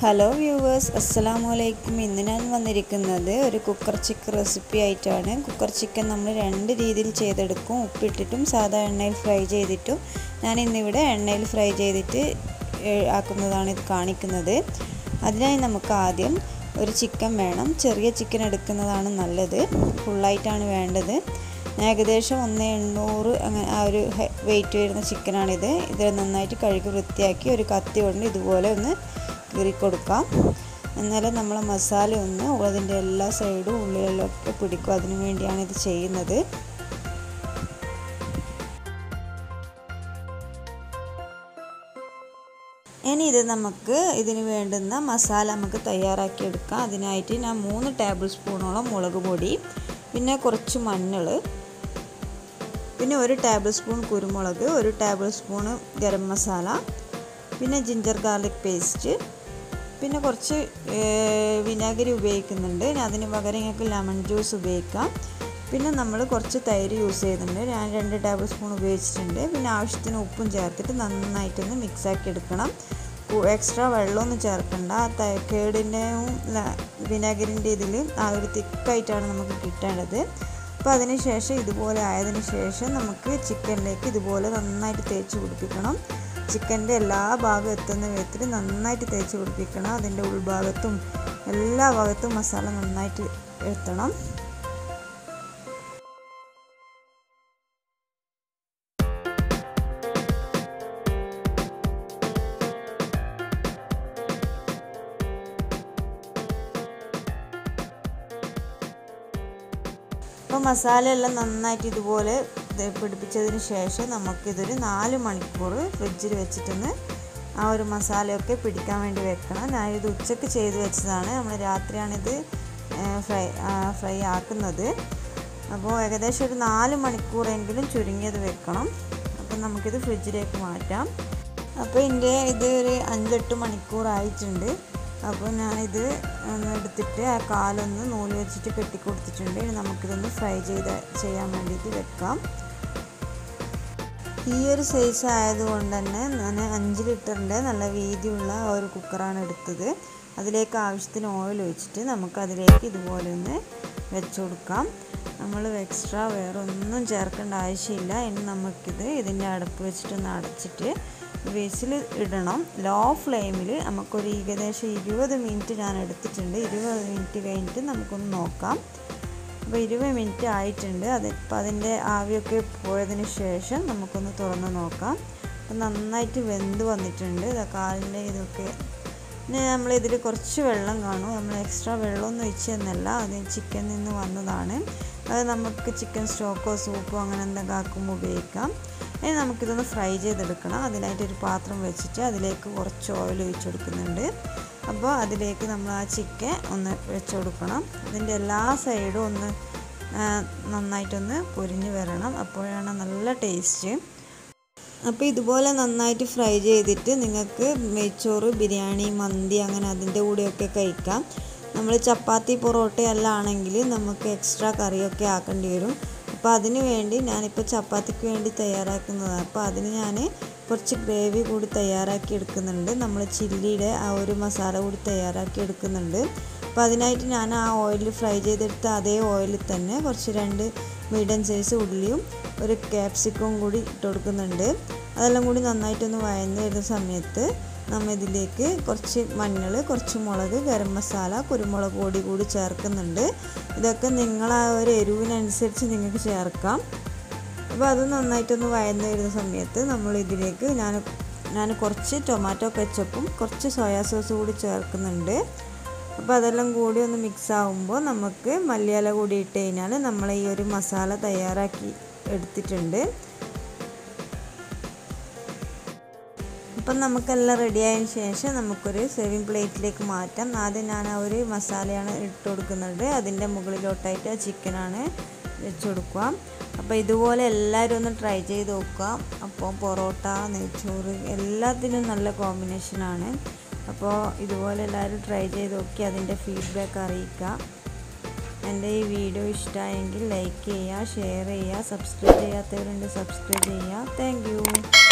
hello viewers അസ്സലാമു അലൈക്കും ഇന്ന് ഞാൻ വന്നിരിക്കുന്നത് ഒരു കുക്കർ ചിക്കൻ റെസിപ്പി ആയിട്ടാണ് കുക്കർ ചിക്കൻ നമ്മൾ രണ്ട് രീതിയിൽ ചെയ്തെടുക്കും ഉപ്പിട്ടിട്ടും സാധാ എണ്ണയിൽ ഫ്രൈ ചെയ്തിട്ടും ഞാൻ ഇന്നിവിടെ എണ്ണയിൽ ഫ്രൈ ചെയ്തിട്ട് ഏഹ്, ആക്കുന്നതാണ് ഇത് കാണിക്കുന്നത് അതിനായി നമുക്ക് ആദ്യം ഒരു ചിക്കൻ വേണം ചെറിയ ചിക്കൻ എടുക്കുന്നതാണ് നല്ലത് ഫുള്ളായിട്ടാണ് വേണ്ടത് ഏകദേശം ഒന്ന് എണ്ണൂറ് അങ്ങനെ ആ ഒരു വെയിറ്റ് വരുന്ന ചിക്കനാണിത് ഇത് നന്നായിട്ട് കഴുകി വൃത്തിയാക്കി ഒരു കത്തി കൊണ്ട് ഇതുപോലെ ഒന്ന് കീറി കൊടുക്കാം എന്നാലേ നമ്മളെ മസാല ഒന്ന് അതിൻ്റെ എല്ലാ സൈഡും ഉള്ളിലെല്ലാം ഒക്കെ പിടിക്കും അതിനു വേണ്ടിയാണ് ഇത് ചെയ്യുന്നത് ഇനി ഇത് നമുക്ക് ഇതിന് വേണ്ടുന്ന മസാല നമുക്ക് തയ്യാറാക്കി എടുക്കാം അതിനായിട്ട് ഞാൻ മൂന്ന് ടേബിൾ സ്പൂണോളം മുളക് പൊടി പിന്നെ കുറച്ച് മഞ്ഞൾ പിന്നെ ഒരു ടേബിൾ സ്പൂൺ കുരുമുളക് ഒരു ടേബിൾ സ്പൂൺ ഗരം മസാല പിന്നെ ജിഞ്ചർ ഗാർലിക് പേസ്റ്റ് പിന്നെ കുറച്ച് വിനാഗിരി ഉപയോഗിക്കുന്നുണ്ട് അതിന് പകരം നിങ്ങൾക്ക് ലെമൺ ജ്യൂസ് ഉപയോഗിക്കാം പിന്നെ നമ്മൾ കുറച്ച് തൈര് യൂസ് ചെയ്യുന്നുണ്ട് ഞാൻ രണ്ട് ടേബിൾ സ്പൂൺ ഉപയോഗിച്ചിട്ടുണ്ട് പിന്നെ ആവശ്യത്തിന് ഉപ്പും ചേർത്തിട്ട് നന്നായിട്ടൊന്ന് മിക്സ് ആക്കി എടുക്കണം എക്സ്ട്രാ വെള്ളമൊന്നും ചേർക്കണ്ട ആ കേടിൻ്റെയും വിനാഗിരിൻ്റെ ഇതിൽ ആ ഒരു തിക്കായിട്ടാണ് നമുക്ക് കിട്ടേണ്ടത് അപ്പോൾ അതിന് ശേഷം ഇതുപോലെ ആയതിനു ശേഷം നമുക്ക് ചിക്കനിലേക്ക് ഇതുപോലെ നന്നായിട്ട് തേച്ച് പിടിപ്പിക്കണം ചിക്കൻ്റെ എല്ലാ ഭാഗവും എത്തുന്ന വിധത്തിൽ നന്നായിട്ട് തേച്ച് പിടിപ്പിക്കണം അതിൻ്റെ ഉൾഭാഗത്തും എല്ലാ ഭാഗത്തും മസാല നന്നായിട്ട് എത്തണം അപ്പോൾ മസാല എല്ലാം നന്നായിട്ട് ഇതുപോലെ പിടിപ്പിച്ചതിന് ശേഷം നമുക്കിതൊരു നാല് മണിക്കൂർ ഫ്രിഡ്ജിൽ വെച്ചിട്ടൊന്ന് ആ ഒരു മസാലയൊക്കെ പിടിക്കാൻ വേണ്ടി വെക്കണം ഞാനിത് ഉച്ചക്ക് ചെയ്ത് വെച്ചതാണ് നമ്മൾ രാത്രിയാണിത് ഫ്രൈ ഫ്രൈ ആക്കുന്നത് അപ്പോൾ ഏകദേശം ഒരു നാല് മണിക്കൂറെങ്കിലും ചുരുങ്ങിയത് വെക്കണം അപ്പോൾ നമുക്കിത് ഫ്രിഡ്ജിലേക്ക് മാറ്റാം അപ്പോൾ എൻ്റെ ഇത് ഒരു അഞ്ചെട്ട് മണിക്കൂറായിട്ടുണ്ട് അപ്പോൾ ഞാനിത് ഒന്ന് എടുത്തിട്ട് ആ കാലൊന്ന് നൂല് വെച്ചിട്ട് കെട്ടിക്കൊടുത്തിട്ടുണ്ട് ഇനി നമുക്കിതൊന്ന് ഫ്രൈ ചെയ്ത് ചെയ്യാൻ വേണ്ടിയിട്ട് വെക്കാം ഈ ഒരു സൈസ് ആയതുകൊണ്ട് തന്നെ ഞാൻ അഞ്ച് ലിറ്ററിൻ്റെ നല്ല വീതിയുള്ള ഒരു കുക്കറാണ് എടുത്തത് അതിലേക്ക് ആവശ്യത്തിന് ഓയിൽ ഒഴിച്ചിട്ട് നമുക്ക് അതിലേക്ക് ഇതുപോലെ ഒന്ന് വെച്ച് കൊടുക്കാം നമ്മൾ എക്സ്ട്രാ വേറെ ഒന്നും ചേർക്കേണ്ട ആവശ്യമില്ല ഇനി നമുക്കിത് ഇതിൻ്റെ അടപ്പ് വെച്ചിട്ടൊന്ന് അടച്ചിട്ട് വിസിൽ ഇടണം ലോ ഫ്ലെയിമിൽ നമുക്കൊരു ഏകദേശം ഇരുപത് മിനിറ്റ് ഞാൻ എടുത്തിട്ടുണ്ട് ഇരുപത് മിനിറ്റ് കഴിഞ്ഞിട്ട് നമുക്കൊന്ന് നോക്കാം അപ്പോൾ ഇരുപത് മിനിറ്റ് ആയിട്ടുണ്ട് അത് ഇപ്പം അതിൻ്റെ ആവിയൊക്കെ പോയതിന് ശേഷം നമുക്കൊന്ന് തുറന്ന് നോക്കാം അപ്പം നന്നായിട്ട് വെന്ത് വന്നിട്ടുണ്ട് കാലിൻ്റെ ഇതൊക്കെ പിന്നെ നമ്മളിതിൽ കുറച്ച് വെള്ളം കാണും നമ്മൾ എക്സ്ട്രാ വെള്ളമൊന്നും ഒഴിച്ചെന്നല്ല അത് ചിക്കനിൽ നിന്ന് വന്നതാണ് അത് നമുക്ക് ചിക്കൻ സ്റ്റോക്കോ സൂപ്പോ അങ്ങനെ എന്തെങ്കിലും ആക്കുമ്പോൾ ഉപയോഗിക്കാം ഇനി നമുക്കിതൊന്ന് ഫ്രൈ ചെയ്തെടുക്കണം അതിനായിട്ട് ഒരു പാത്രം വെച്ചിട്ട് അതിലേക്ക് കുറച്ച് ഓയിൽ ഒഴിച്ചു കൊടുക്കുന്നുണ്ട് അപ്പോൾ അതിലേക്ക് നമ്മൾ ആ ചിക്കൻ ഒന്ന് വെച്ച് കൊടുക്കണം അതിൻ്റെ എല്ലാ സൈഡും ഒന്ന് നന്നായിട്ടൊന്ന് പൊരിഞ്ഞ് വരണം അപ്പോഴാണ് നല്ല ടേസ്റ്റ് അപ്പോൾ ഇതുപോലെ നന്നായിട്ട് ഫ്രൈ ചെയ്തിട്ട് നിങ്ങൾക്ക് നെയ്ച്ചോറ് ബിരിയാണി മന്തി അങ്ങനെ അതിൻ്റെ കൂടെയൊക്കെ കഴിക്കാം നമ്മൾ ചപ്പാത്തി പൊറോട്ട എല്ലാം ആണെങ്കിൽ നമുക്ക് എക്സ്ട്രാ കറിയൊക്കെ ആക്കേണ്ടി വരും അപ്പോൾ അതിന് വേണ്ടി ഞാനിപ്പോൾ ചപ്പാത്തിക്ക് വേണ്ടി തയ്യാറാക്കുന്നതാണ് അപ്പോൾ അതിന് ഞാൻ കുറച്ച് ഗ്രേവി കൂടി തയ്യാറാക്കി എടുക്കുന്നുണ്ട് നമ്മൾ ചില്ലിയുടെ ആ ഒരു മസാല കൂടി തയ്യാറാക്കി എടുക്കുന്നുണ്ട് അപ്പോൾ അതിനായിട്ട് ഞാൻ ആ ഓയിൽ ഫ്രൈ ചെയ്തെടുത്ത അതേ ഓയിലിൽ തന്നെ കുറച്ച് രണ്ട് മീഡിയം സൈസ് ഉള്ളിയും ഒരു ക്യാപ്സിക്കവും കൂടി ഇട്ട് കൊടുക്കുന്നുണ്ട് അതെല്ലാം കൂടി നന്നായിട്ടൊന്ന് വഴന്ന് വരുന്ന സമയത്ത് നമ്മൾ ഇതിലേക്ക് കുറച്ച് മഞ്ഞൾ കുറച്ച് മുളക് ഗരം മസാല കുരുമുളക് പൊടി കൂടി ചേർക്കുന്നുണ്ട് ഇതൊക്കെ നിങ്ങൾ ആ ഒരു എരിവിനനുസരിച്ച് നിങ്ങൾക്ക് ചേർക്കാം അപ്പോൾ അത് നന്നായിട്ടൊന്ന് വഴന്ന് വരുന്ന സമയത്ത് നമ്മൾ ഇതിലേക്ക് ഞാൻ ഞാൻ കുറച്ച് ടൊമാറ്റോ കെച്ചപ്പും കുറച്ച് സോയാ സോസ് കൂടി ചേർക്കുന്നുണ്ട് അപ്പോൾ അതെല്ലാം കൂടി ഒന്ന് മിക്സ് ആകുമ്പോൾ നമുക്ക് മല്ലിയില കൂടി ഇട്ട് കഴിഞ്ഞാൽ നമ്മൾ ഈ ഒരു മസാല തയ്യാറാക്കി എടുത്തിട്ടുണ്ട് അപ്പം നമുക്കെല്ലാം റെഡിയായതിന് ശേഷം നമുക്കൊരു സെർവിങ് പ്ലേറ്റിലേക്ക് മാറ്റാം ആദ്യം ഞാൻ ആ ഒരു മസാലയാണ് ഇട്ട് കൊടുക്കുന്നത് അതിൻ്റെ മുകളിലോട്ടായിട്ട് ആ ചിക്കനാണ് വെച്ച് കൊടുക്കുക അപ്പോൾ ഇതുപോലെ എല്ലാവരും ഒന്ന് ട്രൈ ചെയ്ത് നോക്കുക അപ്പോൾ പൊറോട്ട നെയ്ച്ചോറ് എല്ലാത്തിനും നല്ല കോമ്പിനേഷനാണ് അപ്പോൾ ഇതുപോലെ എല്ലാവരും ട്രൈ ചെയ്ത് നോക്കി അതിൻ്റെ ഫീഡ്ബാക്ക് അറിയിക്കുക എൻ്റെ ഈ വീഡിയോ ഇഷ്ടമായെങ്കിൽ ലൈക്ക് ചെയ്യുക ഷെയർ ചെയ്യുക സബ്സ്ക്രൈബ് ചെയ്യാത്തവരുണ്ട് സബ്സ്ക്രൈബ് ചെയ്യുക താങ്ക്